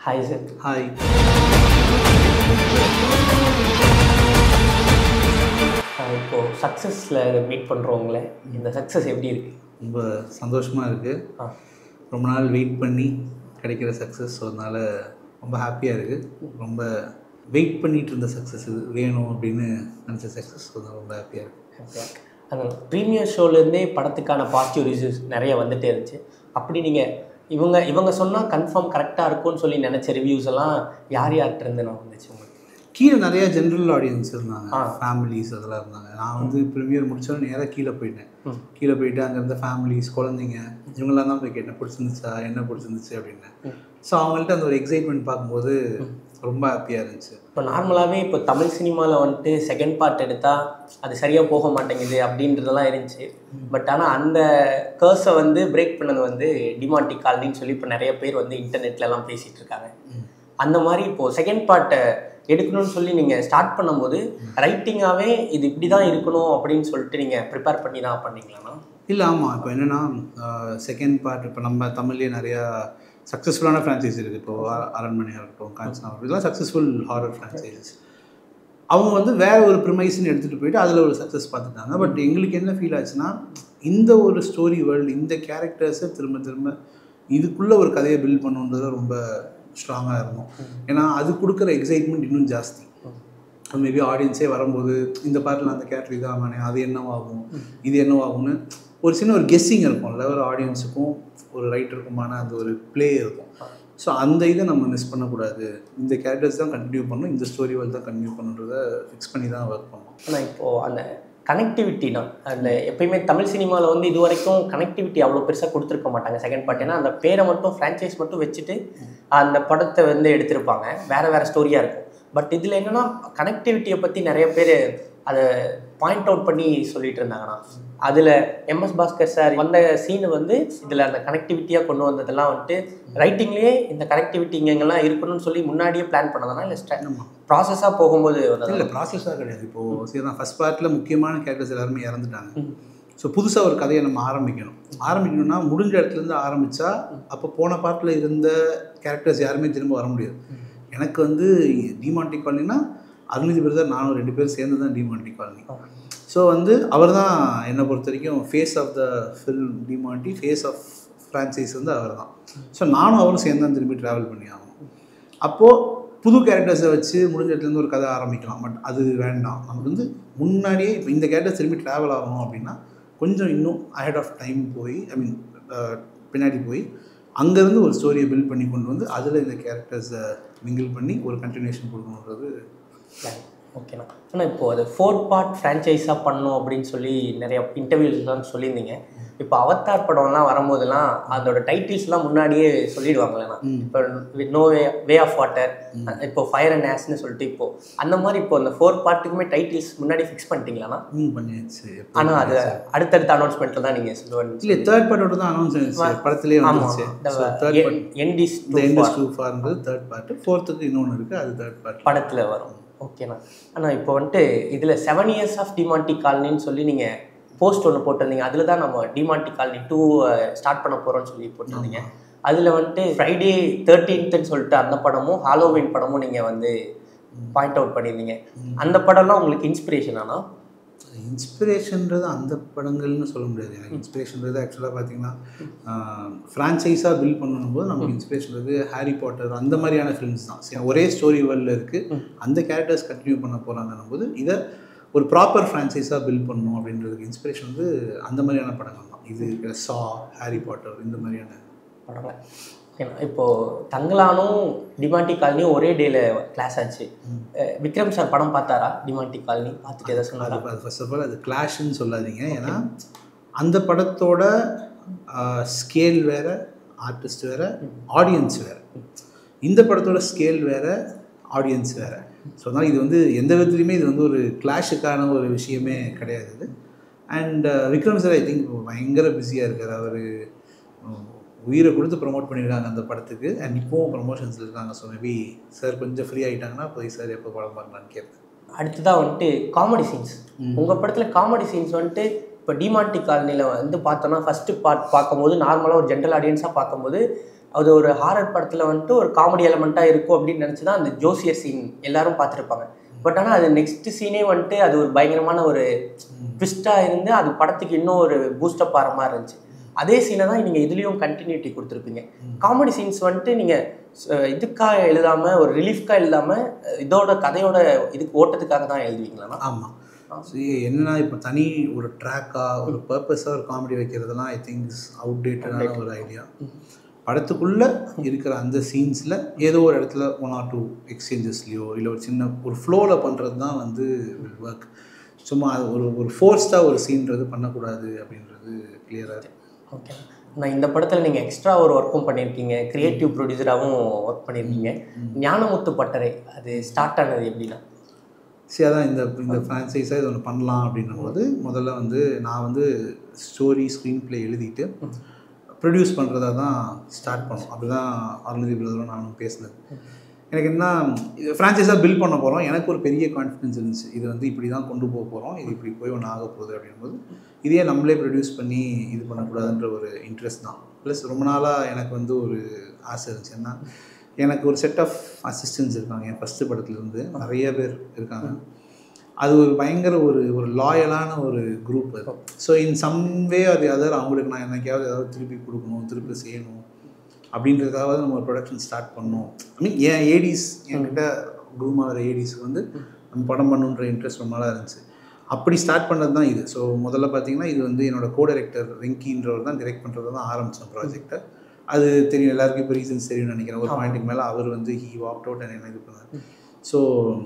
Hi sir hi இப்போது சக்ஸஸில் meet பண்ணுறவங்கள இந்த success எப்படி இருக்கு ரொம்ப சந்தோஷமாக இருக்குது ஆ ரொம்ப நாள் வெயிட் பண்ணி கிடைக்கிற சக்ஸஸ் ஸோ அதனால் ரொம்ப ஹாப்பியாக இருக்குது ரொம்ப வெயிட் பண்ணிட்டு இருந்த சக்ஸஸ் இது வேணும் அப்படின்னு நினச்ச சக்ஸஸ் ஸோ அதனால ரொம்ப ஹாப்பியாக இருக்குது அந்த ப்ரீமியர் ஷோலேருந்தே படத்துக்கான பாசிட்டிவ் ரிவ்யூஸ் நிறைய வந்துட்டே இருந்துச்சு அப்படி நீங்கள் இவங்க இவங்க சொன்னால் கன்ஃபார்ம் கரெக்டாக இருக்கும்னு சொல்லி நினச்ச ரிவ்யூஸ் எல்லாம் யார் யார்கிட்ட இருந்து நான் வந்துச்சு உங்களுக்கு கீழே நிறைய ஜென்ரல் ஆடியன்ஸ் இருந்தாங்க ஆ. ஃபேமிலிஸ் அதெல்லாம் இருந்தாங்க நான் வந்து ப்ரீமியர் முடிச்சாலும் நேராக கீழே போயிட்டேன் ம். கீழே போயிட்டு அங்கே இருந்த ஃபேமிலிஸ் குழந்தைங்க இவங்கெல்லாம் தான் போய் கேட்டேன் பிடிச்சிருந்துச்சா என்ன பிடிச்சிருந்துச்சு அப்படின்னு ம். ஸோ அவங்கள்ட்ட அந்த ஒரு எக்ஸைட்மெண்ட் பார்க்கும்போது ரொம்ப ஹாப்பியாக இருந்துச்சு இப்போ நார்மலாகவே இப்போ தமிழ் சினிமாவில் வந்துட்டு செகண்ட் பார்ட் எடுத்தால் அது சரியாக போக மாட்டேங்குது அப்படின்றதெல்லாம் இருந்துச்சு பட் ஆனால் அந்த கேர்ஸை வந்து பிரேக் பண்ணது வந்து டிமாண்டி காலனின்னு சொல்லி இப்போ நிறைய பேர் வந்து இன்டர்நெட்லலாம் பேசிகிட்டு இருக்காங்க அந்த மாதிரி இப்போது செகண்ட் பார்ட்டை எடுக்கணும்னு சொல்லி நீங்கள் ஸ்டார்ட் பண்ணும்போது ரைட்டிங்காகவே இது இப்படி தான் இருக்கணும் அப்படின்னு சொல்லிட்டு நீங்கள் ப்ரிப்பேர் பண்ணி தான் பண்ணீங்களாண்ணா இல்லை ஆமாம் இப்போ என்னென்னா செகண்ட் பார்ட் இப்போ நம்ம தமிழ்லேயே நிறையா சக்ஸஸ்ஃபுல்லான ஃப்ரான்ச்சைஸ் இருக்குது இப்போ அ- அரண்மனையாக இருக்கட்டும் காஞ்சனா இதெல்லாம் சக்ஸஸ்ஃபுல் ஹாரர் ஃப்ரான்ச்சைசஸ் அவங்க வந்து வேற ஒரு ப்ரிமைஸ்னு எடுத்துகிட்டு போயிட்டு அதில் ஒரு சக்ஸஸ் பார்த்துட்டாங்க பட் எங்களுக்கு என்ன ஃபீல் ஆச்சுன்னா இந்த ஒரு ஸ்டோரி வேர்ல்டு இந்த கேரக்டர்ஸை திரும்ப திரும்ப இதுக்குள்ளே ஒரு கதையை பில்ட் பண்ணுன்றது ரொம்ப ஸ்ட்ராங்காக இருக்கும் ஏன்னா அது கொடுக்குற எக்ஸைட்மெண்ட் இன்னும் ஜாஸ்தி மேபி ஆடியன்ஸே வரும்போது இந்த பாட்டில் அந்த கேரக்டர் இதாகானே அது என்னவாகும் இது என்னவாகும்னு ஒரு சின்ன ஒரு கெஸ்ஸிங் இருக்கும்ல ஒரு ஆடியன்ஸுக்கும் ஒரு ரைட்டருக்குமான அந்த ஒரு ப்ளே இருக்கும் ஸோ அந்த இதை நம்ம மிஸ் பண்ணக்கூடாது இந்த கேரக்டர்ஸ் தான் கண்டினியூ பண்ணணும் இந்த ஸ்டோரி வேல் தான் கண்டினியூ பண்ணுன்றதை ஃபிக்ஸ் பண்ணி தான் ஒர்க் பண்ணோம் ஆனால் இப்போது அந்த கனெக்டிவிட்டி தான் அந்த எப்பயுமே தமிழ் சினிமாவில் வந்து இது வரைக்கும் கனெக்டிவிட்டி அவ்வளோ பெருசாக கொடுத்துருக்க மாட்டாங்க செகண்ட் பார்ட் ஏன்னா அந்த பேரை மட்டும் ஃப்ரான்ச்சைஸ் மட்டும் வச்சுட்டு அந்த படத்தை வந்து எடுத்திருப்பாங்க வேறு வேறு ஸ்டோரியாக இருக்கும் பட் இதில் என்னென்னா கனெக்டிவிட்டியை பற்றி நிறைய பேர் அதை பாயிண்ட் அவுட் பண்ணி சொல்லிட்டு இருந்தாங்கண்ணா அதில் எம்எஸ் பாஸ்கர் சார் வந்த சீனு வந்து இதில் அந்த கனெக்டிவிட்டியாக கொண்டு வந்ததெல்லாம் வந்துட்டு ரைட்டிங்லேயே இந்த கனெக்டிவிட்டி இங்கெங்கெல்லாம் இருக்கணும்னு சொல்லி முன்னாடியே பிளான் பண்ணதானா இல்லை ஆமா. ப்ராசஸாக போகும்போது வந்ததா? இல்லை ப்ராசஸாக கிடையாது இப்போது சரி தான் ஃபஸ்ட் பார்ட்டில் முக்கியமான கேரக்டர்ஸ் எல்லாருமே இறந்துட்டாங்க ம். ஸோ புதுசாக ஒரு கதையை நம்ம ஆரம்பிக்கணும் ஆரம்பிக்கணும்னா முடிஞ்ச இடத்துலேருந்து ஆரம்பித்தா அப்போ போன பார்ட்டில் இருந்த கேரக்டர்ஸ் யாருமே திரும்ப வர முடியாது எனக்கு வந்து டிமாண்டி காலனினா அருள்நிதி பிரதர் நானும் ரெண்டு பேரும் சேர்ந்து தான் டிமாண்டி காலனி ஸோ வந்து அவர் தான் என்னை பொறுத்த வரைக்கும் phase of the film Demonte phase of franchise வந்து அவர் தான் ஸோ நானும் அவரும் சேர்ந்து தான் திரும்பி ட்ராவல் பண்ணி ஆகணும் அப்போது புது கேரக்டர்ஸை வச்சு முடிஞ்ச இடத்துலேருந்து ஒரு கதை ஆரம்பிக்கலாம் பட் அது வேண்டாம் நமக்கு வந்து முன்னாடியே இப்போ இந்த கேரக்டர்ஸ் திரும்பி ட்ராவல் ஆகணும் அப்படின்னா கொஞ்சம் இன்னும் அஹெட் ஆஃப் டைம் போய் ஐ மீன் பின்னாடி போய் அங்கேருந்து ஒரு ஸ்டோரியை பில்ட் பண்ணி கொண்டு வந்து அதில் இந்த கேரக்டர்ஸை மிங்கிள் பண்ணி ஒரு கண்டினியூஷன் கொடுக்கணுன்றது ஓகேண்ணா ஆனால் இப்போது அது ஃபோர் பார்ட் ஃப்ரான்ச்சைஸாக பண்ணணும் அப்படின்னு சொல்லி நிறைய இன்டர்வியூஸ்லாம் சொல்லியிருந்தீங்க இப்போ அவதார் படம்லாம் வரும்போதெல்லாம் அதோட டைட்டில்ஸ்லாம் முன்னாடியே சொல்லிடுவாங்களேண்ணா ம். இப்போ no way way of water இப்போ ஃபயர் அண்ட் ஆஸ்னு சொல்லிட்டு இப்போ அந்த மாதிரி இப்போ அந்த ஃபோர் பார்ட்டுக்குமே டைட்டில்ஸ் முன்னாடி ஃபிக்ஸ் பண்ணிட்டீங்களாண்ணா ம் பண்ணியாச்சு ஆனால் அது அடுத்தடுத்த அனௌன்ஸ்மெண்ட்டில் தான் நீங்கள் சொல்லுவாங்க இல்லை தேர்ட் பார்ட்டோட தான் அனௌன்ஸ் ஆயிடுச்சு படத்துலேயே வந்துருச்சு ஸோ தேர்ட் பார்ட் என்டிஸ் இந்த என்எஸ் டூ ஃபார்ன்றது தேர்ட் பார்ட்டு ஃபோர்த்துக்கு இன்னொன்று இருக்குது அது தேர்ட் பார்ட் படத்தில் வரும் ஓகேண்ணா ஆனால் இப்போ வந்துட்டு இதில் செவன் இயர்ஸ் ஆஃப் டிமாண்டி காலனின்னு சொல்லி நீங்கள் போஸ்ட் ஒன்று போட்டிருந்தீங்க அதில் தான் நம்ம டிமாண்டி காலனி டூ ஸ்டார்ட் பண்ண போகிறோம்னு சொல்லி போட்டிருந்தீங்க அதில் வந்துட்டு ஃப்ரைடே தேர்ட்டீன்த்துன்னு சொல்லிட்டு அந்த படமும் ஹாலோவின் படமும் நீங்கள் வந்து பாயிண்ட் அவுட் பண்ணியிருந்தீங்க அந்த படம்லாம் உங்களுக்கு இன்ஸ்பிரேஷன் ஆனால் இன்ஸ்பிரேஷன்றது அந்த படங்கள்னு சொல்ல முடியாது எனக்கு இன்ஸ்பிரேஷன்றது ஆக்சுவலாக பார்த்தீங்கன்னா ஃப்ரான்ச்சைஸாக பில்ட் பண்ணணும் போது நமக்கு இன்ஸ்பிரேஷன்றது ஹாரி பாட்டர் அந்த மாதிரியான ஃபிலிம்ஸ் தான் சரி, ஒரே ஸ்டோரி வேர்ல்டில் இருக்குது அந்த கேரக்டர்ஸ் கண்டினியூ பண்ண போகிறாங்கன்னும் போது இதை ஒரு ப்ராப்பர் ஃப்ரான்ச்சைஸாக பில்ட் பண்ணணும் அப்படின்றதுக்கு இன்ஸ்பிரேஷன் வந்து அந்த மாதிரியான படங்கள் தான் இது சா ஹாரி பாட்டர் இந்த மாதிரியான படங்கள் ஓகேண்ணா இப்போது தங்கலானும் டிமாண்டி காலனியும் ஒரே டேல கிளாஸ் ஆச்சு அஹ் விக்ரம் சார் படம் பார்த்தாரா டிமாண்டி காலனி பார்த்துட்டு எதை சொன்னாரா அது அது ஃபர்ஸ்ட் ஆஃப் ஆல் அது கிளாஷ்னு சொல்லாதீங்க ஏன்னா அந்த படத்தோட ஸ்கேல் வேற ஆர்டிஸ்ட் வேற ஆடியன்ஸ் வேற இந்த படத்தோட ஸ்கேல் வேற ஆடியன்ஸ் வேற ஸோ அதனால் இது வந்து எந்த விதத்துலையுமே இது வந்து ஒரு கிளாஷுக்கான ஒரு விஷயமே கிடையாது இது and Vikram sir I think பயங்கர பிஸியாக இருக்கார் அவர் உயிரை கொடுத்து ப்ரொமோட் பண்ணியிருக்காங்க அந்த படத்துக்கு அண்ட் இப்போவும் ப்ரொமோஷன்ஸில் இருக்காங்க ஸோ மேபி சார் கொஞ்சம் ஃப்ரீ ஆகிட்டாங்கன்னா போய் சார் எப்போ படம் பார்க்கலான்னு கேட்பேன் அடுத்ததாக வந்துட்டு காமெடி சீன்ஸ் உங்கள் படத்தில் காமெடி சீன்ஸ் வந்துட்டு இப்போ டிமாண்டி காலனியில் வந்து பார்த்தோன்னா ஃபஸ்ட்டு பார்ட் பார்க்கும்போது நார்மலாக ஒரு ஜென்ரல் ஆடியன்ஸாக பார்க்கும்போது அது ஒரு ஹாரர் படத்தில் வந்துட்டு ஒரு காமெடி எலமெண்ட்டாக இருக்கும் அப்படின்னு நினச்சி தான் அந்த ஜோசியர் சீன் எல்லாரும் பார்த்துருப்பாங்க பட் ஆனால் அது நெக்ஸ்ட் சீனே வந்துட்டு அது ஒரு பயங்கரமான ஒரு ட்விஸ்ட்டாக இருந்து அது படத்துக்கு இன்னும் ஒரு பூஸ்டப் ஆகிற மாதிரி இருந்துச்சு அதே சீனை தான் நீங்கள் இதுலேயும் கண்டினியூட்டி கொடுத்துருப்பீங்க காமெடி சீன்ஸ் வந்துட்டு நீங்கள் இதுக்காக எழுதாமல் ஒரு ரிலீஃப்காக எழுதாமல் இதோட கதையோட இதுக்கு ஓட்டத்துக்காக தான் எழுதுவீங்களா ஆமாம் என்னன்னா இப்போ தனி ஒரு ட்ராக்காக ஒரு பர்பஸாக ஒரு காமெடி வைக்கிறதுலாம் ஐ திங்க் அவுடேட்டடான ஒரு ஐடியா படத்துக்குள்ளே இருக்கிற அந்த சீன்ஸில் ஏதோ ஒரு இடத்துல ஒன் ஆர் டூ எக்ஸ்சேஞ்சஸ்லையோ இல்லை ஒரு சின்ன ஒரு ஃப்ளோவில் பண்ணுறது தான் வந்து வில் ஒர்க் சும்மா அது ஒரு ஒரு ஃபோர்ஸ்டாக ஒரு சீன்றது பண்ணக்கூடாது அப்படின்றது கிளியராக ஓகே நான் இந்த படத்தில் நீங்கள் எக்ஸ்ட்ரா ஒரு ஒர்க்கும் பண்ணியிருக்கீங்க கிரியேட்டிவ் ப்ரொடியூசராகவும் ஒர்க் பண்ணியிருக்கீங்க ஞானமுத்து பட்டறை அது ஸ்டார்ட் ஆனது எப்படின்னா சரி அதான் இந்த இந்த ஃப்ரான்ச்சைஸாக இது ஒன்று பண்ணலாம் அப்படின்னும் போது முதல்ல வந்து நான் வந்து ஸ்டோரி ஸ்க்ரீன் ப்ளே எழுதிட்டு ப்ரொடியூஸ் பண்ணுறதா தான் ஸ்டார்ட் பண்ணோம் அப்படி தான் அருணதி பிரதரும் நானும் பேசினது எனக்கு என்ன இது ஃப்ரான்ச்சைஸாக பில்ட் பண்ண போகிறோம் எனக்கு ஒரு பெரிய கான்ஃபிடன்ஸ் இருந்துச்சு இது வந்து இப்படி தான் கொண்டு போக போகிறோம் இது இப்படி போய் ஒன்று ஆக போகுது அப்படின்போது இதே நம்மளே ப்ரொடியூஸ் பண்ணி இது பண்ணக்கூடாதுன்ற ஒரு இன்ட்ரெஸ்ட் தான் ப்ளஸ் ரொம்ப நாளாக எனக்கு வந்து ஒரு ஆசை இருந்துச்சு என்ன எனக்கு ஒரு செட் ஆஃப் அசிஸ்டன்ஸ் இருக்காங்க என் ஃபஸ்ட்டு படத்துலேருந்து நிறைய பேர் இருக்காங்க அது ஒரு பயங்கர ஒரு ஒரு லாயலான ஒரு குரூப் அது ஸோ இன் சம் வே அது அதர் அவங்களுக்கு நான் என்னைக்காவது ஏதாவது திருப்பி கொடுக்கணும் திருப்பி செய்யணும் அப்படின்றதுக்காக நம்ம ஒரு ப்ரொடக்ஷன் ஸ்டார்ட் பண்ணோம் ஐ மீன் என் ஏடிஸ் என்கிட்ட குருமாகிற ஏடிஸ்க்கு வந்து நம்ம படம் பண்ணுன்ற இன்ட்ரெஸ்ட் ரொம்ப நாளாக இருந்துச்சு அப்படி ஸ்டார்ட் பண்ணது தான் இது ஸோ முதல்ல பார்த்தீங்கன்னா இது வந்து என்னோட கோ டைரக்டர் வெங்கின்றவர் தான் டிரெக்ட் பண்ணுறது தான் ஆரம்பித்தோம் ப்ராஜெக்டை அது தெரியும் எல்லாருக்கும் இப்போ ரீசன்ஸ் தெரியும்னு நினைக்கிறேன் ஒரு பாயிண்ட்டுக்கு மேலே அவர் வந்து ஹீ வாக் அவுட் அண்ட் என்ன இது பண்ணார் ஸோ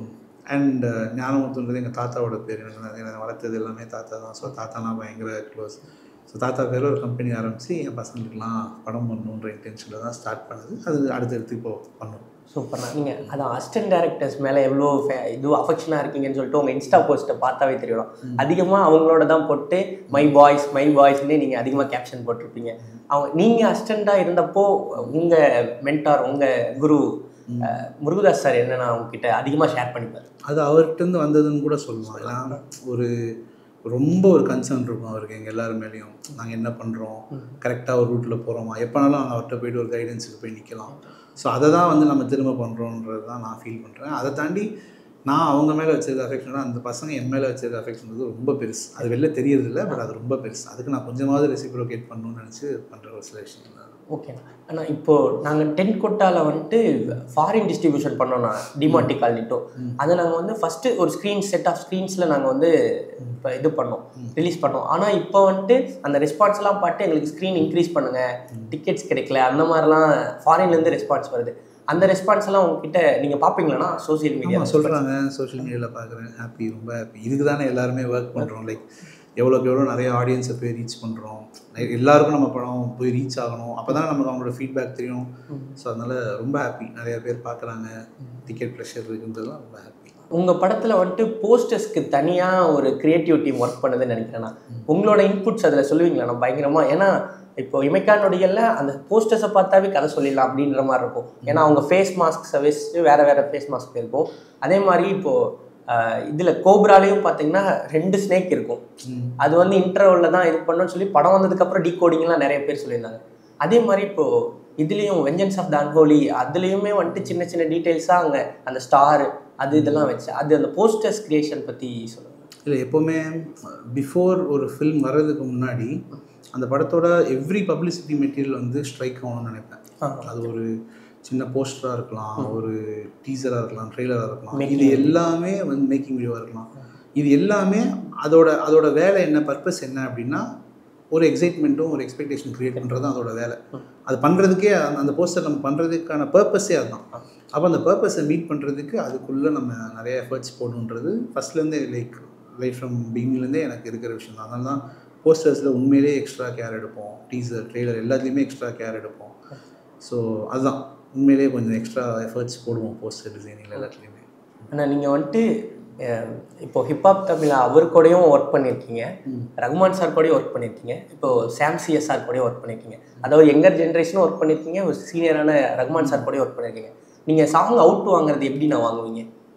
அண்ட் ஞானமுத்துன்றது எங்கள் தாத்தாவோட பேர் எனக்கு எனக்கு வளர்த்தது எல்லாமே தாத்தா தான் ஸோ தாத்தானா பயங்கர க்ளோஸ் ஸோ தாத்தா பேரில் ஒரு கம்பெனி ஆரம்பித்து என் பசங்களுக்குலாம் படம் பண்ணணுன்ற இன்டென்ஷனில் தான் ஸ்டார்ட் பண்ணது அது அடுத்தடுத்து இப்போ பண்ணோம் சூப்பர்ண்ணா நீங்கள் அதான் அசிஸ்டன்ட் டேரக்டர்ஸ் மேலே எவ்வளோ ஃபே- இது அஃபெக்ஷனாக இருக்கீங்கன்னு சொல்லிட்டு உங்கள் இன்ஸ்டா போஸ்ட்டை பார்த்தாவே தெரியும் அதிகமாக அவங்களோட தான் போட்டு மை பாய்ஸ் மை பாய்ஸ்னே நீங்கள் அதிகமாக கேப்ஷன் போட்டிருப்பீங்க அவங்க நீங்கள் அசிஸ்டண்ட்டாக இருந்தப்போ உங்கள் மென்டார் உங்கள் குரு அஹ், முருகதாஸ் சார் என்னென்னா உங்ககிட்ட அதிகமாக ஷேர் பண்ணிப்பார் அது அவர்கிட்டருந்து வந்ததுன்னு கூட சொல்லலாம் ஏன்னா ஒரு ரொம்ப ஒரு கன்சர்ன் இருக்கும் அவருக்கு எங்கள் எல்லாரும் மேலேயும் நாங்கள் என்ன பண்ணுறோம் கரெக்டாக ஒரு ரூட்டில் போகிறோமா எப்போனாலும் நாங்கள் அவர்கிட்ட போயிட்டு ஒரு கைடன்ஸுக்கு போய் நிற்கலாம் ஸோ அதை தான் வந்து நம்ம திரும்ப பண்ணுறோன்றது தான் நான் ஃபீல் பண்ணுறேன் அதை தாண்டி நான் அவங்க மேலே வச்சிருக்க அஃபெக்ஷனோட அந்த பசங்க என் மேலே வச்சிருக்க அஃபெக்ஷன் வந்து ரொம்ப பெருசு அது வெளில தெரியறதில்ல பட் அது ரொம்ப பெருசு அதுக்கு நான் கொஞ்சமாவது ரெசிப்ரோகேட் பண்ணணும்னு நினச்சி பண்ணுற ஒரு சில விஷயம் தான் ஓகேண்ணா ஆனால் இப்போது நாங்கள் டென் கொட்டாவில் வந்துட்டு ஃபாரின் டிஸ்ட்ரிபியூஷன் பண்ணோம்னா டிமார்டி கால்னிட்டோ அதை நாங்கள் வந்து ஃபஸ்ட்டு ஒரு ஸ்க்ரீன் செட் ஆஃப் ஸ்க்ரீன்ஸில் நாங்கள் வந்து இப்போ இது பண்ணோம் ரிலீஸ் பண்ணோம் ஆனால் இப்போ வந்துட்டு அந்த ரெஸ்பான்ஸ்லாம் பார்த்து எங்களுக்கு ஸ்க்ரீன் இன்க்ரீஸ் பண்ணுங்கள் டிக்கெட்ஸ் கிடைக்கல அந்த மாதிரிலாம் ஃபாரின்லேருந்து ரெஸ்பான்ஸ் வருது அந்த ரெஸ்பான்ஸ் எல்லாம் உங்ககிட்ட நீங்கள் பார்ப்பீங்களாண்ணா சோசியல் மீடியா ஆமாம் சொல்கிறாங்க சோஷியல் மீடியாவில் பார்க்குறேன் ஹாப்பி ரொம்ப ஹாப்பி இதுக்கு தானே எல்லாருமே ஒர்க் பண்ணுறோம் லைக் எவ்வளோக்கு எவ்வளோ நிறைய ஆடியன்ஸை போய் ரீச் பண்ணுறோம் எல்லாருக்கும் நம்ம படம் போய் ரீச் ஆகணும் அப்போ தான் நமக்கு அவங்களோட ஃபீட்பேக் தெரியும் ஸோ அதனால் ரொம்ப ஹாப்பி நிறைய பேர் பார்க்குறாங்க டிக்கெட் ப்ரெஷர் இருக்குன்றதுலாம் ரொம்ப ஹாப்பி உங்கள் படத்தில் வந்துட்டு போஸ்டர்ஸ்க்கு தனியாக ஒரு கிரியேட்டிவ் டீம் ஒர்க் பண்ணுதுன்னு நினைக்கிறேன்னா உங்களோட இன்புட்ஸ் அதில் சொல்லுவீங்களா நான் பயங்கரமாக ஏன்னா இப்போ இமைக்கானொடிகளில் அந்த போஸ்டர்ஸை பார்த்தாவே கதை சொல்லிடலாம் அப்படின்ற மாதிரி இருக்கும் ஏன்னா அவங்க ஃபேஸ் மாஸ்க்ஸை வச்சு வேறு வேறு ஃபேஸ் மாஸ்க் இருக்கும் அதே மாதிரி இப்போது இதில் கோப்ராலையும் பார்த்தீங்கன்னா ரெண்டு ஸ்னேக் இருக்கும் அது வந்து இன்டர்வலில் தான் இது பண்ணணும்னு சொல்லி படம் வந்ததுக்கப்புறம் டீகோடிங்லாம் நிறைய பேர் சொல்லியிருந்தாங்க அதே மாதிரி இப்போது இதுலேயும் வெஞ்சன்ஸ் ஆஃப் த அன்ஹோலி அதுலேயுமே வந்துட்டு சின்ன சின்ன டீட்டெயில்ஸாக அங்கே அந்த ஸ்டார் அது இதெல்லாம் வச்சு அது அந்த போஸ்டர்ஸ் கிரியேஷன் பற்றி சொல்லுங்கள் இல்லை எப்போவுமே பிஃபோர் ஒரு ஃபில்ம் வர்றதுக்கு முன்னாடி அந்த படத்தோட எவ்ரி பப்ளிசிட்டி மெட்டீரியல் வந்து ஸ்ட்ரைக் ஆகணும்னு நினைப்பேன் அது ஒரு சின்ன போஸ்டராக இருக்கலாம் ஒரு டீசராக இருக்கலாம் ட்ரெய்லராக இருக்கலாம் இது எல்லாமே வந்து மேக்கிங் வீடியோவாக இருக்கலாம் இது எல்லாமே அதோட அதோட வேலை என்ன பர்பஸ் என்ன அப்படின்னா ஒரு எக்ஸைட்மெண்ட்டும் ஒரு எக்ஸ்பெக்டேஷன் க்ரியேட் பண்ணுறது தான் அதோட வேலை அது பண்ணுறதுக்கே அந்த அந்த போஸ்டர் நம்ம பண்ணுறதுக்கான பர்பஸே அதுதான் அப்போ அந்த பர்பஸை மீட் பண்ணுறதுக்கு அதுக்குள்ளே நம்ம நிறைய எஃபர்ட்ஸ் போடணுன்றது ஃபஸ்ட்லேருந்தே லைக் லைஃப் ஃப்ரம் பிகினிங்லேருந்தே எனக்கு இருக்கிற விஷயம் தான் அதனால தான் போஸ்டர்ஸில் உண்மையிலேயே எக்ஸ்ட்ரா கேர் எடுப்போம் டீசர் ட்ரெய்லர் எல்லாத்துலேயுமே எக்ஸ்ட்ரா கேர் எடுப்போம் ஸோ அதுதான் உண்மையிலேயே கொஞ்சம் எக்ஸ்ட்ரா எஃபர்ட்ஸ் போடுவோம் போஸ்டர் டிசைனிங் எல்லாத்துலேயுமே ஆனால் நீங்கள் வந்துட்டு அஹ், இப்போ ஹிப்ஹாப் தமிழ் அவர் கூடயும் ஒர்க் பண்ணியிருக்கீங்க ரகுமான் சார் கூடயும் ஒர்க் பண்ணியிருக்கீங்க இப்போ சாம் சிஎஸ்ஆர் கூடயும் ஒர்க் பண்ணியிருக்கீங்க அதாவது யங்கர் ஜென்ரேஷனும் ஒர்க் பண்ணியிருக்கீங்க ஒரு சீனியரான ரகுமான் சார் கூடயும் ஒர்க் பண்ணியிருக்கீங்க நீங்கள் சாங் அவுட் வாங்குறது எப்படி நான் வாங்குவீங்க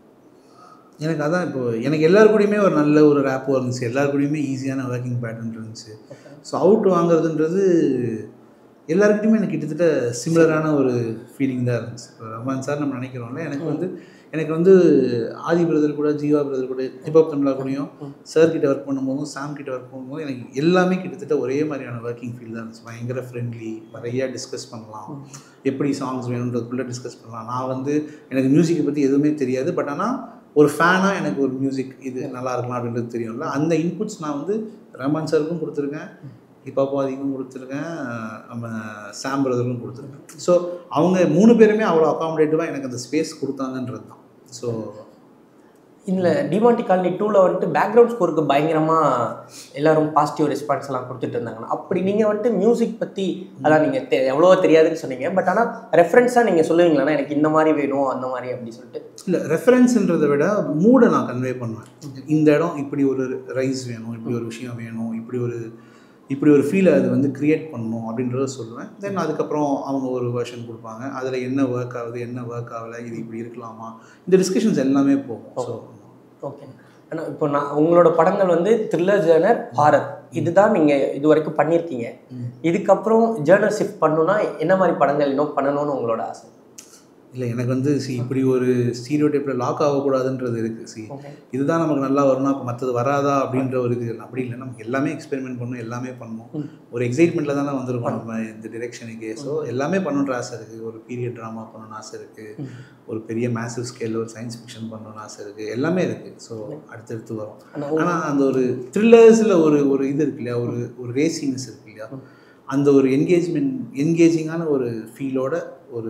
எனக்கு அதான் இப்போ எனக்கு எல்லாரு கூடயுமே ஒரு நல்ல ஒரு ரேப்போ இருந்துச்சு எல்லாரு கூடயுமே ஈஸியான ஒர்க்கிங் பேட்டர்ன் இருந்துச்சு ஸோ அவுட் வாங்குறதுன்றது எல்லாருக்கிட்டையுமே எனக்கு கிட்டத்தட்ட சிமிலரான ஒரு ஃபீலிங் தான் இருந்துச்சு இப்போ ரஹ்மான் சார் நம்ம நினைக்கிறோம்ல எனக்கு வந்து எனக்கு வந்து ஆதி பிரதர் கூட ஜீவா பிரதர் கூட ஹிப்ஹாப் தமிழா கூடயும் சார் கிட்ட ஒர்க் பண்ணும்போதும் சாம் கிட்ட ஒர்க் பண்ணும்போது எனக்கு எல்லாமே கிட்டத்தட்ட ஒரே மாதிரியான ஒர்க்கிங் ஃபீல் தான் இருந்துச்சு பயங்கர ஃப்ரெண்ட்லி நிறைய டிஸ்கஸ் பண்ணலாம் எப்படி சாங்ஸ் வேணுன்றதுக்குள்ளே டிஸ்கஸ் பண்ணலாம் நான் வந்து எனக்கு மியூசிக்கை பற்றி எதுவுமே தெரியாது பட் ஆனால் ஒரு ஃபேனாக எனக்கு ஒரு மியூசிக் இது நல்லா இருக்கலாம் அப்படின்றது தெரியும்ல அந்த இன்புட்ஸ் நான் வந்து ரஹ்மான் சாருக்கும் கொடுத்துருக்கேன் ஹிப்ஹாப் அதிகம் கொடுத்துருக்கேன் நம்ம சாம் பிரதருக்கும் கொடுத்துருக்கேன் ஸோ அவங்க மூணு பேருமே அவ்வளோ அகாமடேட்டிவாக எனக்கு அந்த ஸ்பேஸ் கொடுத்தாங்கன்றது தான் ஸோ இதில் டிமாண்டி காலனி டூவில் வந்துட்டு பேக்ரவுண்ட் ஸ்கோருக்கு பயங்கரமாக எல்லாரும் பாசிட்டிவ் ரெஸ்பான்ஸ் எல்லாம் கொடுத்துட்டு இருந்தாங்கண்ணா அப்படி நீங்கள் வந்துட்டு மியூசிக் பற்றி அதான் நீங்கள் தெ எவ்வளோ தெரியாதுன்னு சொன்னீங்க பட் ஆனால் ரெஃபரன்ஸாக நீங்கள் சொல்லுவீங்களா எனக்கு இந்த மாதிரி வேணும் அந்த மாதிரி அப்படி சொல்லிட்டு இல்லை ரெஃபரன்ஸ்ன்றதை விட மூடை நான் கன்வே பண்ணுவேன் இந்த இடம் இப்படி ஒரு ரைஸ் வேணும் இப்படி ஒரு விஷயம் வேணும் இப்படி ஒரு இப்படி ஒரு ஃபீலை அது வந்து க்ரியேட் பண்ணணும் அப்படின்றத சொல்லுவேன் தென் அதுக்கப்புறம் அவங்க ஒரு வேர்ஷன் கொடுப்பாங்க அதில் என்ன ஒர்க் ஆகுது என்ன ஒர்க் ஆகலை இது இப்படி இருக்கலாமா இந்த டிஸ்கஷன்ஸ் எல்லாமே போகும் ஸோ ஓகே ஆனால் இப்போ நான் உங்களோட படங்கள் வந்து த்ரில்லர் ஜேர்னர் ஹாரர் இதுதான் நீங்கள் இது வரைக்கும் பண்ணியிருக்கீங்க இதுக்கப்புறம் ஜேர்னர் ஷிஃப்ட் பண்ணணும்னா என்ன மாதிரி படங்கள் இன்னும் பண்ணணும்னு உங்களோட ஆசை இல்லை எனக்கு வந்து சி இப்படி ஒரு ஸ்டீரியோ டைப்பில் லாக் ஆகக்கூடாதுன்றது இருக்குது சி ஓகே இதுதான் நமக்கு நல்லா வரும்னா அப்போ மற்றது வராதா அப்படின்ற ஒரு இது அப்படி இல்லை நமக்கு எல்லாமே எக்ஸ்பெரிமெண்ட் பண்ணணும் எல்லாமே பண்ணணும் ம். ஒரு எக்ஸைட்மெண்ட்டில் தானே வந்திருக்கோம் நம்ம இந்த டிரெக்ஷனுக்கு ஸோ எல்லாமே பண்ணணுன்ற ஆசை இருக்குது ஒரு பீரியட் ட்ராமா பண்ணணும்னு ஆசை இருக்குது ஒரு பெரிய மேசிவ் ஸ்கேலில் ஒரு சயின்ஸ் ஃபிக்ஷன் பண்ணணும்னு ஆசை இருக்குது எல்லாமே இருக்குது ஸோ அடுத்தடுத்து வரும் ஆனால் ஆனால் அந்த ஒரு த்ரில்லர்ஸில் ஒரு ஒரு இது இருக்கு இல்லையா ஒரு ஒரு ரேசிங்னஸ் இருக்கு இல்லையா அந்த ஒரு என்கேஜ்மெண்ட் என்கேஜிங்கான ஒரு ஃபீலோட ஒரு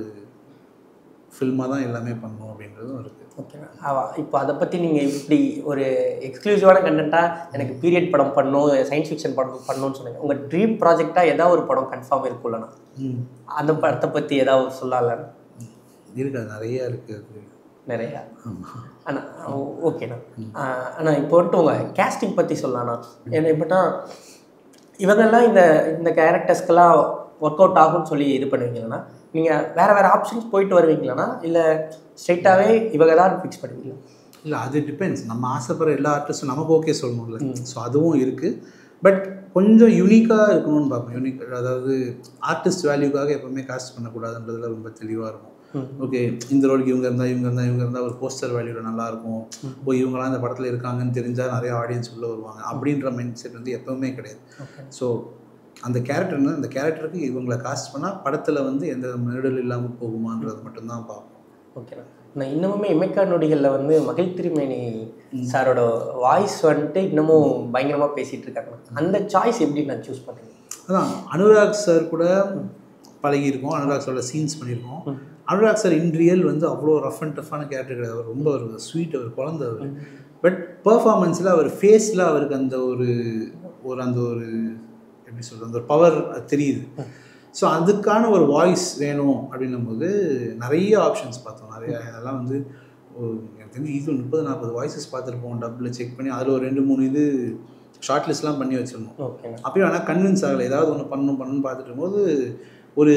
ஃபில்மாக தான் எல்லாமே பண்ணணும் அப்படின்றதும் இருக்குது ஓகே இப்போ அதை பற்றி நீங்கள் இப்படி ஒரு எக்ஸ்க்ளூசிவான கண்டென்ட்டாக எனக்கு பீரியட் படம் பண்ணணும் சயின்ஸ் ஃபிக்ஷன் படம் பண்ணணும்னு சொன்னீங்க உங்கள் ட்ரீம் ப்ராஜெக்டாக ஏதாவது ஒரு படம் கன்ஃபார்ம் இருக்குல்லண்ணா ம் அந்த படத்தை பற்றி ஏதாவது சொல்லலாம் இருக்கு அது நிறையா இருக்குது அது நிறையா ஆமாம் அண்ணா ஓகேண்ணா அண்ணா இப்போ வந்துட்டு உங்கள் கேஸ்டிங் பற்றி சொல்லலாம்ண்ணா ஏன்னா இப்போட்டா இவங்கெல்லாம் இந்த இந்த கேரக்டர்ஸ்க்கெல்லாம் ஒர்க் அவுட் ஆகும்னு சொல்லி இது பண்ணுவீங்களா நீங்கள் வேறு வேறு ஆப்ஷன்ஸ் போயிட்டு வருவீங்களாண்ணா இல்லை ஸ்ட்ரைட்டாகவே இவங்க தான் ஃபிக்ஸ் பண்ணுவீங்களா இல்லை அது டிபெண்ட்ஸ் நம்ம ஆசைப்படுற எல்லா ஆர்டிஸ்ட்டும் நமக்கு ஓகே சொல்லணும்ல ஸோ அதுவும் இருக்குது பட் கொஞ்சம் யூனிக்காக இருக்கணும்னு பார்ப்போம் யூனிக் அதாவது ஆர்டிஸ்ட் வேல்யூக்காக எப்பவுமே காஸ்ட் பண்ணக்கூடாதுன்றதுல ரொம்ப தெளிவாக இருக்கும் ம். ஓகே இந்த ரோலுக்கு இவங்க இருந்தால் இவங்க இருந்தால் இவங்க இருந்தால் ஒரு போஸ்டர் வேல்யூவில் நல்லாயிருக்கும் ஓ இவங்களாம் இந்த படத்தில் இருக்காங்கன்னு தெரிஞ்சால் நிறைய ஆடியன்ஸ் உள்ளே வருவாங்க அப்படின்ற மைண்ட் செட் வந்து எப்பவுமே கிடையாது ஓகே ஸோ அந்த கேரக்டர்னா அந்த கேரக்டருக்கு இவங்களை காஸ்ட் பண்ணால் படத்தில் வந்து எந்த மெடல் இல்லாமல் போகுமான்றது மட்டும்தான் பார்ப்போம் ஓகேண்ணா நான் இன்னமுமே இமைக்கா நொடிகளில் வந்து மகிழ் திருமேனி சாரோட வாய்ஸ் வந்துட்டு இன்னமும் பயங்கரமாக பேசிகிட்டு இருக்காங்க அந்த சாய்ஸ் எப்படி நான் சூஸ் பண்ணுறேன் அதான் அனுராக் சார் கூட பழகியிருக்கோம் அனுராக் சாரோட சீன்ஸ் பண்ணியிருக்கோம் ம். அனுராக் சார் இன் ரியல் வந்து அவ்வளோ ரஃப் அண்ட் டஃப்பான கேரக்டர் கிடையாது அவர் ரொம்ப ஒரு ஸ்வீட் அவர் குழந்தை அவர் பட் பர்ஃபார்மன்ஸில் அவர் ஃபேஸில் அவருக்கு அந்த ஒரு ஒரு அந்த ஒரு எப்படி சொல்கிறது அந்த ஒரு பவர் தெரியுது ஸோ அதுக்கான ஒரு வாய்ஸ் வேணும் அப்படின்னும் போது நிறைய ஆப்ஷன்ஸ் பார்த்தோம் நிறைய அதெல்லாம் வந்து ஒரு- எனக்கு தெரிஞ்சு இது முப்பது நாற்பது வாய்ஸஸ் பார்த்துருப்போம் டப்பில் செக் பண்ணி அதில் ஒரு ரெண்டு மூணு இது ஷார்ட் லிஸ்ட்லாம் பண்ணி வச்சிருந்தோம் ஓகேண்ணா அப்பயும் ஆனால் கன்வின்ஸ் ஆகலை ஏதாவது ஒன்று பண்ணணும் பண்ணணும்னு பார்த்துட்டு இருக்கும்போது ஒரு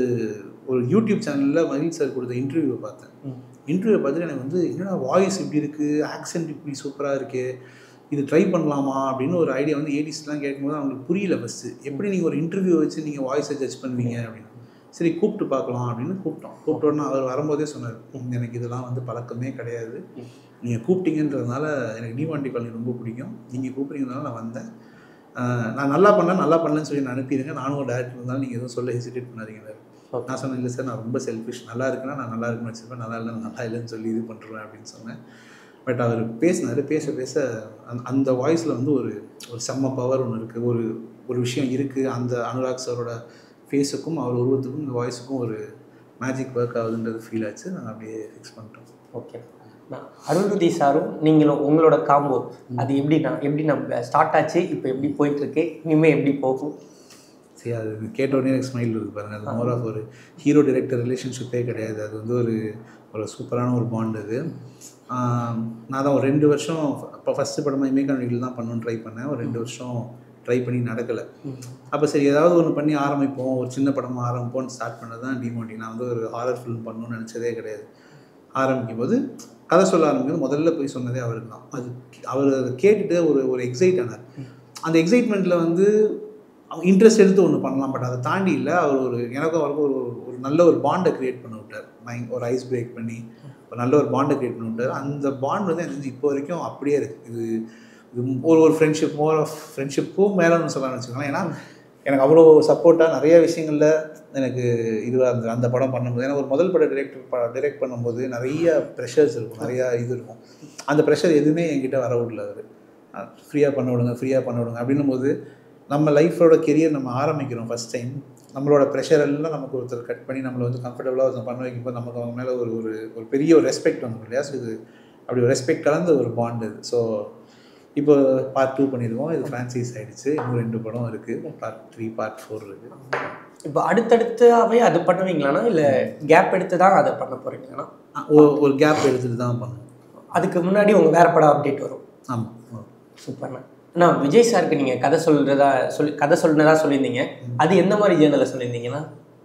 ஒரு யூடியூப் சேனலில் மகிழ் சார் கொடுத்த இன்டர்வியூவை பார்த்தேன் ம். இன்டர்வியூவை பார்த்துட்டு எனக்கு வந்து என்னடா வாய்ஸ் இப்படி இருக்குது ஆக்சென்ட் இப்படி சூப்பராக இருக்கே இது ட்ரை பண்ணலாமா அப்படின்னு ஒரு ஐடியா வந்து ஏடிஸ்லாம் கேட்கும்போது அவங்களுக்கு புரியல ஃபஸ்ட்டு எப்படி நீங்கள் ஒரு இன்டர்வியூ வச்சு நீங்கள் வாய்ஸை ஜட்ஜ் பண்ணுவீங்க அப்படின்னு சரி கூப்பிட்டு பார்க்கலாம் அப்படின்னு கூப்பிட்டோம் கூப்பிட்ட உடனே அவர் வரும்போதே சொன்னார் எனக்கு இதெல்லாம் வந்து பழக்கமே கிடையாது நீங்கள் கூப்பிட்டீங்கன்றதுனால எனக்கு டிமாண்டி காலனி ரொம்ப பிடிக்கும் நீங்கள் கூப்பிட்டீங்கனால நான் வந்தேன் ஆஹ் நான் நல்லா பண்ணேன் நல்லா பண்ணலன்னு சொல்லி நான் அனுப்பிடுங்க நானும் ஒரு டேரக்டர் இருந்தாலும் நீங்கள் எதுவும் சொல்ல ஹெசிடேட் பண்ணாதீங்க Okay. நான் சொன்னேன் இல்லை சார் நான் ரொம்ப செல்ஃபிஷ் நல்லா இருக்குன்னா நான் நல்லா இருக்குன்னு வச்சுருப்பேன் நல்லா இல்லைன்னு நல்லா இல்லைன்னு சொல்லி இது பண்ணுறேன் அப்படின்னு சொன்னேன் பட் அவர் பேசினார் பேச பேச அந்த அந்த வாய்ஸில் வந்து ஒரு ஒரு செம்ம பவர் ஒன்று இருக்குது ஒரு ஒரு விஷயம் இருக்குது அந்த அனுராக் சாரோட ஃபேஸுக்கும் அவர் உருவத்துக்கும் இந்த வாய்ஸுக்கும் ஒரு மேஜிக் ஒர்க் ஆகுதுன்றது ஃபீல் ஆச்சு நாங்கள் அப்படியே ஃபிக்ஸ் பண்ணிட்டோம் ஓகே நான் அருள்ருதி சாரும் நீங்களும் உங்களோட காம்போ அது எப்படிண்ணா எப்படி நம்ம ஸ்டார்ட் ஆச்சு இப்போ எப்படி போயிட்டு இருக்கு இனிமேல் எப்படி போகும் சரி அது கேட்ட உடனே எனக்கு ஸ்மைல் இருக்கு பாருங்க அது மோர் ஆஃப் ஒரு ஹீரோ டிரெக்டர் ரிலேஷன்ஷிப்பே கிடையாது அது வந்து ஒரு ஒரு சூப்பரான ஒரு பாண்ட் அது ஆம், நான் தான் ஒரு ரெண்டு வருஷம் இப்போ ஃபஸ்ட்டு படமாக இமேகானிகள் தான் பண்ணணும்னு ட்ரை பண்ணேன் ஒரு ரெண்டு வருஷம் ட்ரை பண்ணி நடக்கலை அப்போ சரி ஏதாவது ஒன்று பண்ணி ஆரம்பிப்போம் ஒரு சின்ன படமாக ஆரம்பிப்போம்னு ஸ்டார்ட் பண்ணது தான் டிமோட்டி நான் வந்து ஒரு ஹாரர் ஃபிலிம் பண்ணணும்னு நினச்சதே கிடையாது ஆரம்பிக்கும் போது கதை சொல்ல ஆரம்பிக்கும் முதல்ல போய் சொன்னதே அவருக்கு தான் அது அவர் அதை கேட்டுட்டு ஒரு ஒரு எக்ஸைட் ஆனார் அந்த எக்ஸைட்மெண்ட்டில் வந்து அவங்க இன்ட்ரெஸ்ட் எடுத்து ஒன்று பண்ணலாம் பட் அதை தாண்டி இல்லை அவர் ஒரு எனக்கும் அவருக்கும் ஒரு ஒரு நல்ல ஒரு பாண்டை க்ரியேட் பண்ணி விட்டார் மைண்ட் ஒரு ஐஸ் பிரேக் பண்ணி ஒரு நல்ல ஒரு பாண்டை க்ரியேட் பண்ணி விட்டார் அந்த பாண்ட் வந்து எனக்கு தெரிஞ்சு இப்போ வரைக்கும் அப்படியே இருக்குது இது இது ஒரு ஒரு ஃப்ரெண்ட்ஷிப் மோர் ஆஃப் ஃப்ரெண்ட்ஷிப்பும் மேலேன்னு சொல்லலாம்னு வச்சுக்கோங்களேன் ஏன்னா எனக்கு அவ்வளோ சப்போர்ட்டாக நிறைய விஷயங்களில் எனக்கு இதுவாக இருந்தது அந்த படம் பண்ணும்போது ஏன்னா ஒரு முதல் படம் டிரெக்டர் டிரெக்ட் பண்ணும்போது நிறைய ப்ரெஷர்ஸ் இருக்கும் நிறையா இது இருக்கும் அந்த ப்ரெஷர் எதுவுமே என்கிட்ட வர விடல அவர் ஃப்ரீயாக பண்ண விடுங்க ஃப்ரீயாக பண்ண விடுங்க அப்படின்னும் போது நம்ம லைஃபோட கெரியர் நம்ம ஆரம்பிக்கிறோம் ஃபஸ்ட் டைம் நம்மளோட ப்ரெஷர் எல்லாம் நமக்கு ஒருத்தர் கட் பண்ணி நம்மளை வந்து கம்ஃபர்டபுளாக ஒருத்தர் பண்ண வைக்கும்போது நமக்கு அவங்க மேலே ஒரு ஒரு ஒரு பெரிய ஒரு ரெஸ்பெக்ட் வந்துடும் இல்லையா ஸோ இது அப்படி ஒரு ரெஸ்பெக்ட் கலந்த ஒரு பாண்டு இது ஸோ இப்போ பார்ட் டூ பண்ணியிருக்கோம் இது ஃப்ரான்சைஸ் ஆகிடுச்சு இன்னும் ரெண்டு படம் இருக்குது பார்ட் த்ரீ பார்ட் ஃபோர் இருக்குது இப்போ அடுத்தடுத்தாவே அது பண்ணுவீங்களாண்ணா இல்லை கேப் எடுத்து தான் அதை பண்ண போறீங்களாண்ணா ஒரு கேப் எடுத்துகிட்டு தான் பண்ணுவோம் அதுக்கு முன்னாடி உங்கள் வேற படம் அப்டேட் வரும் ஆமாம் சூப்பர்ண்ணா அண்ணா விஜய் சாருக்கு நீங்கள் கதை சொல்கிறதா சொல்லி கதை சொல்லினதா சொல்லியிருந்தீங்க அது எந்த மாதிரி ஜேர்னலில் சொல்லியிருந்தீங்கன்னா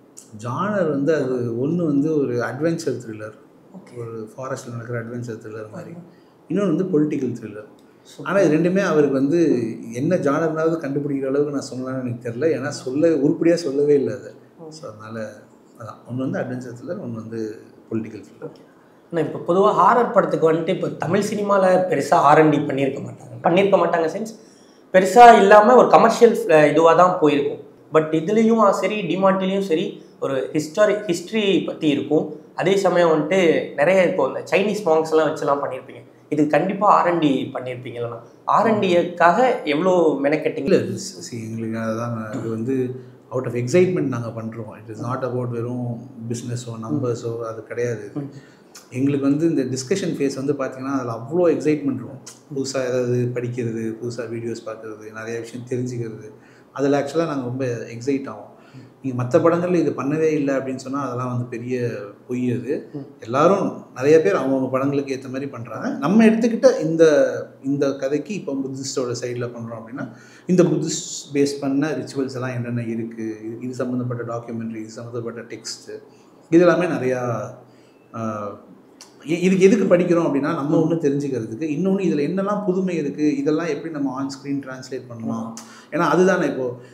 ஜானர் வந்து அது ஒன்று வந்து ஒரு அட்வென்ச்சர் த்ரில்லர் ஒரு ஃபாரஸ்ட்டில் நடக்கிற அட்வென்ச்சர் த்ரில்லர் மாதிரி இன்னொன்று வந்து பொலிட்டிக்கல் த்ரில்லர் ஆனால் இது ரெண்டுமே அவருக்கு வந்து என்ன ஜானர்னாவது கண்டுபிடிக்கிற அளவுக்கு நான் சொன்னேன்னு எனக்கு தெரில ஏன்னா சொல்ல உருப்படியாக சொல்லவே இல்லை அது ஸோ அதனால் அதான் ஒன்று வந்து அட்வென்ச்சர் த்ரில்லர் ஒன்று வந்து பொலிட்டிக்கல் த்ரில்லர் ஆனால் இப்போ பொதுவாக ஹாரர் படத்துக்கு வந்துட்டு இப்போ தமிழ் சினிமாவில் பெருசாக ஆர்என்டி பண்ணியிருக்க மாட்டாங்க பண்ணியிருக்க மாட்டாங்க சென்ஸ் பெருசாக இல்லாமல் ஒரு கமர்ஷியல் இதுவாக தான் போயிருக்கும் பட் இதுலேயும் சரி டிமார்ட்லேயும் சரி ஒரு ஹிஸ்டாரி ஹிஸ்ட்ரி பற்றி இருக்கும் அதே சமயம் வந்துட்டு நிறைய இப்போ இந்த சைனீஸ் மாங்ஸ் எல்லாம் வச்சுலாம் பண்ணியிருப்பீங்க இது கண்டிப்பாக ஆர்என்டி பண்ணியிருப்பீங்களா ஆர்என்டிக்காக எவ்வளோ மெனக்கெட்டிங்க இல்லை சி எங்களுக்கு அதுதான் இது வந்து அவுட் ஆஃப் எக்ஸைட்மெண்ட் நாங்கள் பண்ணுறோம் இட் இஸ் நாட் அபவுட் வெறும் பிஸ்னஸோ நம்பர்ஸோ அது கிடையாது எங்களுக்கு வந்து இந்த டிஸ்கஷன் ஃபேஸ் வந்து பார்த்தீங்கன்னா அதில் அவ்வளோ எக்ஸைட்மெண்ட் இருக்கும் புதுசாக ஏதாவது படிக்கிறது புதுசாக வீடியோஸ் பார்க்குறது நிறைய விஷயம் தெரிஞ்சுக்கிறது அதில் ஆக்சுவலாக நாங்கள் ரொம்ப எக்ஸைட் ஆகும் நீங்கள் மற்ற படங்களில் இது பண்ணவே இல்லை அப்படின்னு சொன்னால் அதெல்லாம் வந்து பெரிய பொய் அது எல்லாரும் நிறைய பேர் அவங்கவுங்க படங்களுக்கு ஏற்ற மாதிரி பண்ணுறாங்க நம்ம எடுத்துக்கிட்ட இந்த இந்த கதைக்கு இப்போ புத்திஸ்டோட சைடில் பண்ணுறோம் அப்படின்னா இந்த புத்திஸ்ட் பேஸ் பண்ண ரிச்சுவல்ஸ் எல்லாம் என்னென்ன இருக்குது இது இது சம்மந்தப்பட்ட டாக்குமெண்ட்ரி இது சம்மந்தப்பட்ட டெக்ஸ்ட்டு இது எல்லாமே நிறையா ஆஹ், இ- இதுக்கு எதுக்கு படிக்கிறோம் அப்படின்னா நம்ம ஒன்று தெரிஞ்சுக்கிறதுக்கு இன்னொன்று இதில் என்னெல்லாம் புதுமை இருக்குது இதெல்லாம் எப்படி நம்ம ஆன் ஸ்க்ரீன் ட்ரான்ஸ்லேட் பண்ணலாம் ஏன்னா அதுதானே இப்போது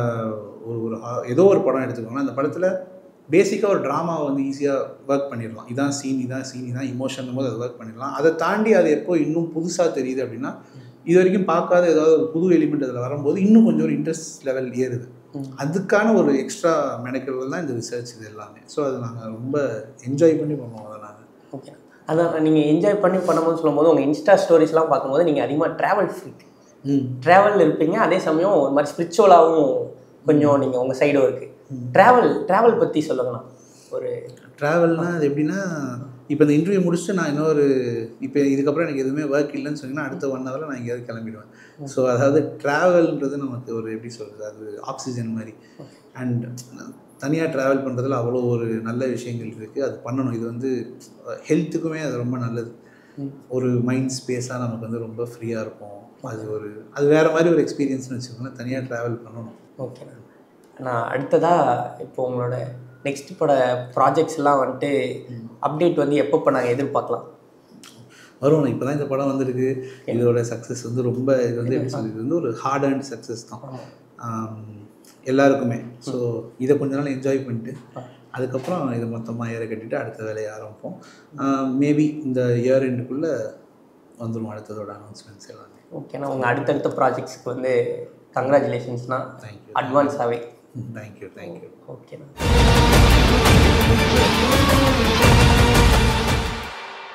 ஒரு ஒரு ஆ- ஏதோ ஒரு படம் எடுத்துக்கோங்களேன் அந்த படத்தில் பேசிக்காக ஒரு ட்ராமாவை வந்து ஈஸியாக ஒர்க் பண்ணிடலாம் இதான் சீன் இதான் சீன் இதான் இமோஷன் போது அதை ஒர்க் பண்ணிடலாம் அதை தாண்டி அது எப்போ இன்னும் புதுசாக தெரியுது அப்படின்னா இது வரைக்கும் பார்க்காத ஏதாவது ஒரு புது எலிமெண்ட் அதில் வரும்போது இன்னும் கொஞ்சம் ஒரு இன்ட்ரெஸ்ட் லெவல் ஏறுது அதுக்கான ஒரு எக்ஸ்ட்ரா மெனக்கெடுதல் தான் இந்த ரிசர்ச் இது எல்லாமே ஸோ அதை நாங்கள் ரொம்ப என்ஜாய் பண்ணி பண்ணுவோம் அதை நாங்கள் ஓகே அதான் நீங்கள் என்ஜாய் பண்ணி பண்ணும்போது சொல்லும்போது உங்கள் இன்ஸ்டா ஸ்டோரிஸ்லாம் பார்க்கும்போது நீங்கள் அதிகமாக ட்ராவல் ஃப்ரீக் ம் ட்ராவல் இருப்பீங்க அதே சமயம் ஒரு மாதிரி ஸ்பிரிச்சுவலாகவும் கொஞ்சம் நீங்கள் உங்கள் சைடும் இருக்குது ட்ராவல் ட்ராவல் பற்றி சொல்லுங்கண்ணா ஒரு ட்ராவல்னால் அது எப்படின்னா இப்போ இந்த இன்டர்வியூ முடிச்சுட்டு நான் இன்னொரு இப்போ இதுக்கப்புறம் எனக்கு எதுவுமே ஒர்க் இல்லைன்னு சொன்னீங்கன்னா அடுத்த ஒன் ஹவரில் நான் எங்கேயாவது கிளம்பிடுவேன் ஸோ அதாவது ட்ராவல்ன்றது நமக்கு ஒரு எப்படி சொல்கிறது அது ஆக்சிஜன் மாதிரி அண்ட் தனியாக ட்ராவல் பண்ணுறதுல அவ்வளோ ஒரு நல்ல விஷயங்கள் இருக்குது அது பண்ணணும் இது வந்து ஹெல்த்துக்குமே அது ரொம்ப நல்லது ஒரு மைண்ட் ஸ்பேஸாக நமக்கு வந்து ரொம்ப ஃப்ரீயாக இருக்கும் அது ஒரு அது வேறு மாதிரி ஒரு எக்ஸ்பீரியன்ஸ்னு வச்சுக்கோங்களேன் தனியாக ட்ராவல் பண்ணணும் ஓகேண்ணா நான் அடுத்ததாக இப்போ உங்களோட நெக்ஸ்ட் பட ப்ராஜெக்ட்ஸ் எல்லாம் வந்துட்டு அப்டேட் வந்து எப்போ இப்போ நாங்கள் எதிர்பார்க்கலாம் வரும் இப்போ தான் இந்த படம் வந்திருக்கு இதோட சக்ஸஸ் வந்து ரொம்ப இது வந்து எப்படி சொல்றது இது வந்து ஒரு ஹார்ட் அண்ட் சக்ஸஸ் தான் ஆம், எல்லாருக்குமே ஸோ இதை கொஞ்ச நாள் என்ஜாய் பண்ணிட்டு அதுக்கப்புறம் இதை மொத்தமாக ஏற கட்டிட்டு அடுத்த வேலையை ஆரம்பிப்போம் மேபி இந்த இயர் எண்டுக்குள்ளே வந்துடும் அடுத்ததோட அனௌன்ஸ்மெண்ட்ஸ் எல்லாமே ஓகேண்ணா உங்கள் அடுத்தடுத்த ப்ராஜெக்ட்ஸ்க்கு வந்து கங்க்ராச்சுலேஷன்ஸ்ண்ணா தேங்க்யூ அட்வான்ஸாகவே தேங்க்யூ தேங்க்யூ ஓகேண்ணா